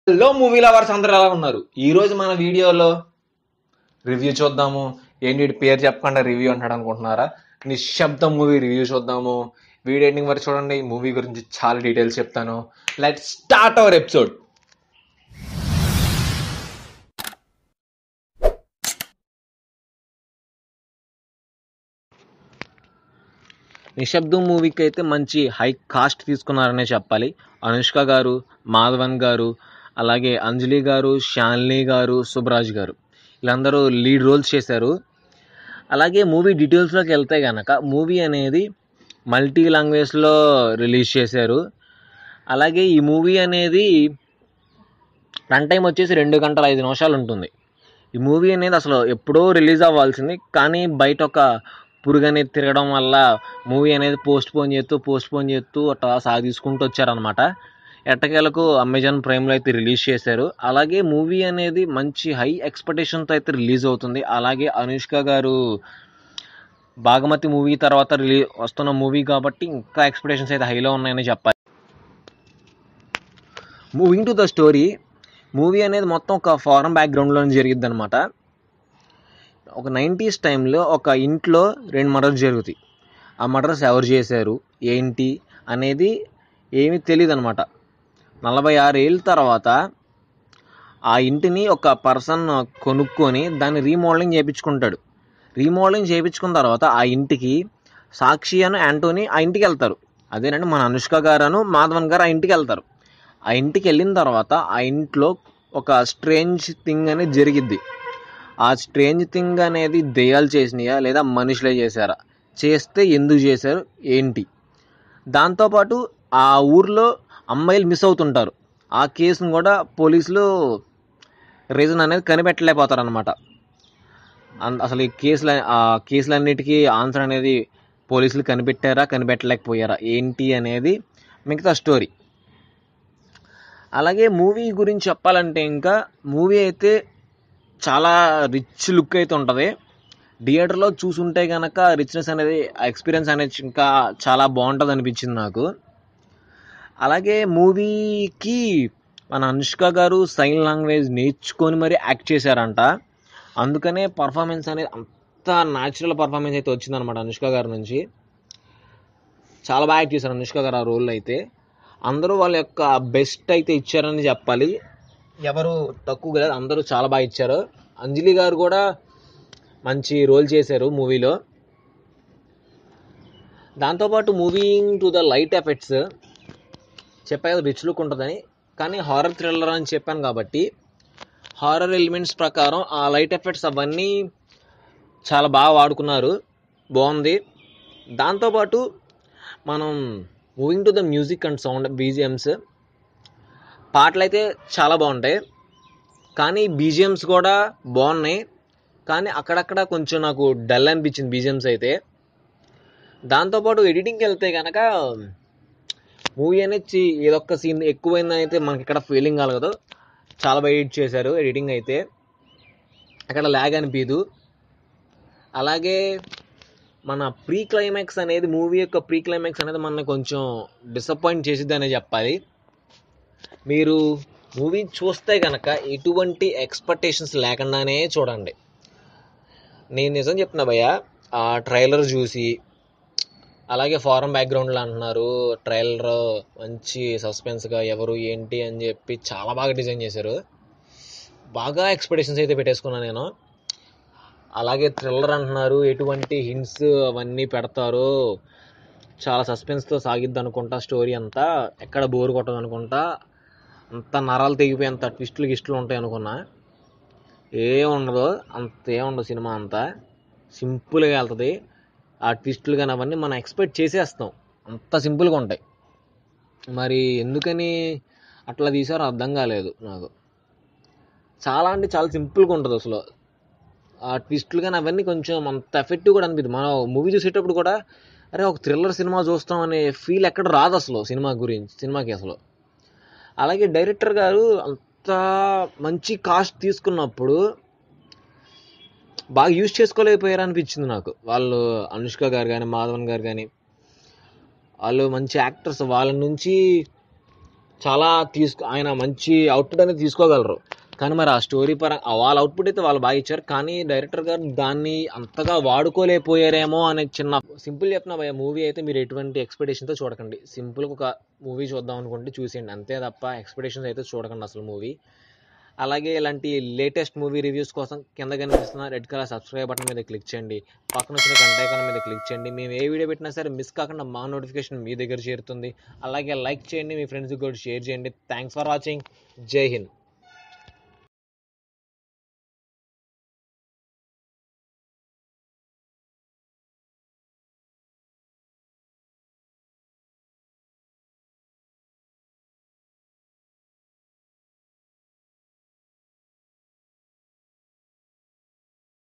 hello movie lovers అందరూ ఎలా ఉన్నారు ఈ రోజు మన వీడియోలో రివ్యూ చూద్దాము ఏంటి వీడి పేరు చెప్పకుండా రివ్యూ అంటాడు అనుకుంటున్నారా నిశ్శబ్దం మూవీ రివ్యూ చూద్దాము వీడియో ఎండింగ్ వరకు చూడండి ఈ మూవీ గురించి చాలా డీటెయిల్స్ చెప్తాను లెట్ స్టార్ట్ అవర్ ఎపిసోడ్ నిశ్శబ్దం మూవీకి అయితే మంచి హై కాస్ట్ తీసుకున్నారనే చెప్పాలి అనుష్క గారు మాధవన్ గారు అలాగే అంజలి గారు శాలిని గారు సుబ్రాజ్ గారు వీళ్ళందరూ లీడ్ రోల్స్ చేశారు అలాగే మూవీ డీటెయిల్స్లోకి వెళ్తే కనుక మూవీ అనేది మల్టీ లాంగ్వేజ్లో రిలీజ్ చేశారు అలాగే ఈ మూవీ అనేది రన్ టైం వచ్చేసి రెండు గంటల ఐదు నిమిషాలు ఉంటుంది ఈ మూవీ అనేది అసలు ఎప్పుడో రిలీజ్ అవ్వాల్సింది కానీ బయట ఒక పురుగు అనేది తిరగడం వల్ల మూవీ అనేది పోస్ట్ పోన్ చేస్తూ పోస్ట్ పోన్ చేస్తూ అట్లా సాగిసుకుంటూ వచ్చారనమాట ఎట్టకేలకు అమెజాన్ ప్రైమ్లో అయితే రిలీజ్ చేశారు అలాగే మూవీ అనేది మంచి హై ఎక్స్పెక్టేషన్తో అయితే రిలీజ్ అవుతుంది అలాగే అనుష్క గారు బాగమతి మూవీ తర్వాత రిలీ వస్తున్న మూవీ కాబట్టి ఇంకా ఎక్స్పెక్టేషన్స్ అయితే హైలో ఉన్నాయని చెప్పాలి moving to the story movie అనేది మొత్తం ఒక ఫారెన్ బ్యాక్గ్రౌండ్లో జరిగిద్ది అనమాట ఒక నైంటీస్ టైంలో ఒక ఇంట్లో రెండు మర్డర్స్ జరుగుతాయి ఆ మర్డర్స్ ఎవరు చేశారు ఏంటి అనేది ఏమీ తెలియదు అనమాట నలభై ఆరు ఏళ్ళ తర్వాత ఆ ఇంటిని ఒక పర్సన్ కొనుక్కొని దాన్ని రీమోడలింగ్ చేయించుకుంటాడు రీమోడలింగ్ చేయించుకున్న తర్వాత ఆ ఇంటికి సాక్షి అను యాంటోనీ ఆ ఇంటికి వెళ్తారు అదేనండి మన అనుష్క గారు మాధవన్ గారు ఆ ఇంటికి వెళ్తారు ఆ ఇంటికి వెళ్ళిన తర్వాత ఆ ఇంట్లో ఒక స్ట్రేంజ్ థింగ్ అనేది జరిగిద్ది ఆ స్ట్రేంజ్ థింగ్ అనేది దెయ్యాలు చేసినాయా లేదా మనుషులే చేశారా చేస్తే ఎందుకు చేశారు ఏంటి దాంతోపాటు ఆ ఊర్లో అమ్మాయిలు మిస్ అవుతుంటారు ఆ కేసును కూడా పోలీసులు రీజన్ అనేది కనిపెట్టలేకపోతారు అనమాట అసలు ఈ కేసుల ఆ కేసులన్నిటికీ ఆన్సర్ అనేది పోలీసులు కనిపెట్టారా కనిపెట్టలేకపోయారా ఏంటి అనేది మిగతా స్టోరీ అలాగే మూవీ గురించి చెప్పాలంటే ఇంకా మూవీ అయితే చాలా రిచ్ లుక్ అయితే ఉంటుంది థియేటర్లో చూసుంటే కనుక రిచ్నెస్ అనేది ఎక్స్పీరియన్స్ అనేది ఇంకా చాలా బాగుంటుంది అనిపించింది నాకు అలాగే మూవీకి మన అనుష్క గారు సైన్ లాంగ్వేజ్ నేర్చుకొని మరి యాక్ట్ చేశారంట అందుకనే పర్ఫార్మెన్స్ అనేది అంత న్యాచురల్ పర్ఫార్మెన్స్ అయితే వచ్చిందనమాట అనుష్క గారి నుంచి చాలా బాగా యాక్ట్ చేశారు అనుష్క గారు ఆ రోల్ అయితే అందరూ వాళ్ళ యొక్క బెస్ట్ అయితే ఇచ్చారని చెప్పాలి ఎవరు తక్కువ లేదు అందరూ చాలా బాగా ఇచ్చారు అంజలి గారు కూడా మంచి రోల్ చేశారు మూవీలో దాంతోపాటు moving to the light effects చెప్పాను రిచ్ లుక్ ఉంటుందని కానీ హారర్ థ్రిల్లర్ అని చెప్పాను కాబట్టి హారర్ ఎలిమెంట్స్ ప్రకారం ఆ లైట్ ఎఫెక్ట్స్ అవన్నీ చాలా బాగా వాడుకున్నారు బాగుంది దాంతోపాటు మనం moving to the music and sound BGMs పాటలు అయితే చాలా బాగుంటాయి కానీ బీజిఎమ్స్ కూడా బాగున్నాయి కానీ అక్కడక్కడ కొంచెం నాకు డల్ అనిపించింది బీజిఎమ్స్ అయితే దాంతోపాటు ఎడిటింగ్కి వెళ్తే కనుక మూవీ అనేది ఏదొక్క సీన్ ఎక్కువైందని అయితే మనకి ఇక్కడ ఫీలింగ్ కలగదు చాలా బాగా ఎడిట్ చేశారు ఎడిటింగ్ అయితే అక్కడ ల్యాగ్ అనిపించదు అలాగే మన ప్రీ క్లైమాక్స్ అనేది మూవీ యొక్క ప్రీ క్లైమాక్స్ అనేది మన కొంచెం డిసప్పాయింట్ చేసిద్ది అనే చెప్పాలి మీరు మూవీ చూస్తే కనుక ఎటువంటి ఎక్స్పెక్టేషన్స్ లేకుండానే చూడండి నేను నిజం చెప్తున్నా భయ్య ఆ ట్రైలర్ చూసి అలాగే ఫారెన్ బ్యాక్గ్రౌండ్లో అంటున్నారు ట్రైలర్ మంచి సస్పెన్స్గా ఎవరు ఏంటి అని చెప్పి చాలా బాగా డిజైన్ చేశారు బాగా ఎక్స్పెక్టేషన్స్ అయితే పెట్టేసుకున్నాను నేను అలాగే థ్రిల్లర్ అంటున్నారు ఎటువంటి హింట్స్ అవన్నీ పెడతారు చాలా సస్పెన్స్తో సాగిద్ది అనుకుంటా స్టోరీ అంతా ఎక్కడ బోర్ కొట్టదు అనుకుంటా అంత నరాలు తెగిపోయి అంత ట్విస్టులు గిస్టులు ఉంటాయి అనుకున్నా ఏం ఉండదు అంత ఏముండదు సినిమా అంతా సింపుల్గా వెళ్తుంది ఆ ట్విస్టులు కానీ అవన్నీ మనం ఎక్స్పెక్ట్ చేసేస్తాం అంత సింపుల్గా ఉంటాయి మరి ఎందుకని అట్లా తీసారో అర్థం కాలేదు నాకు చాలా అంటే చాలా సింపుల్గా ఉంటుంది అసలు ఆ ట్విస్టులు కానీ అవన్నీ కొంచెం అంత ఎఫెక్టివ్ కూడా అనిపిస్తుంది మనం మూవీ చూసేటప్పుడు కూడా అరే ఒక థ్రిల్లర్ సినిమా చూస్తాం అనే ఫీల్ ఎక్కడ రాదు అసలు సినిమా గురించి సినిమాకి అసలు అలాగే డైరెక్టర్ గారు అంత మంచి కాస్ట్ తీసుకున్నప్పుడు బాగా యూజ్ చేసుకోలేకపోయారు అనిపించింది నాకు వాళ్ళు అనుష్క గారు కానీ మాధవన్ గారు కానీ వాళ్ళు మంచి యాక్టర్స్ వాళ్ళ నుంచి చాలా తీసుకు ఆయన మంచి అవుట్పుట్ అనేది తీసుకోగలరు కానీ మరి ఆ స్టోరీ పరంగా వాళ్ళ అవుట్పుట్ అయితే వాళ్ళు బాగా ఇచ్చారు కానీ డైరెక్టర్ గారు దాన్ని అంతగా వాడుకోలేకపోయారేమో అనే చిన్న సింపుల్ చెప్తున్నా భయ మూవీ అయితే మీరు ఎటువంటి ఎక్స్పెక్టేషన్తో చూడకండి సింపుల్గా ఒక మూవీ చూద్దాం అనుకుంటే చూసేయండి అంతే తప్ప ఎక్స్పెక్టేషన్స్ అయితే చూడకండి అసలు మూవీ అలాగే ఇలాంటి లేటెస్ట్ మూవీ రివ్యూస్ కోసం కింద కనిపిస్తున్న రెడ్ కలర్ సబ్స్క్రైబ్ బటన్ మీద క్లిక్ చేయండి పక్కన వచ్చిన గంట ఐకాన్ మీద క్లిక్ చేయండి మేము ఏ వీడియో పెట్టినా సరే మిస్ కాకుండా మా నోటిఫికేషన్ మీ దగ్గర చేరుతుంది అలాగే లైక్ చేయండి మీ ఫ్రెండ్స్కి కూడా షేర్ చేయండి థ్యాంక్స్ ఫర్ వాచింగ్ జై హింద్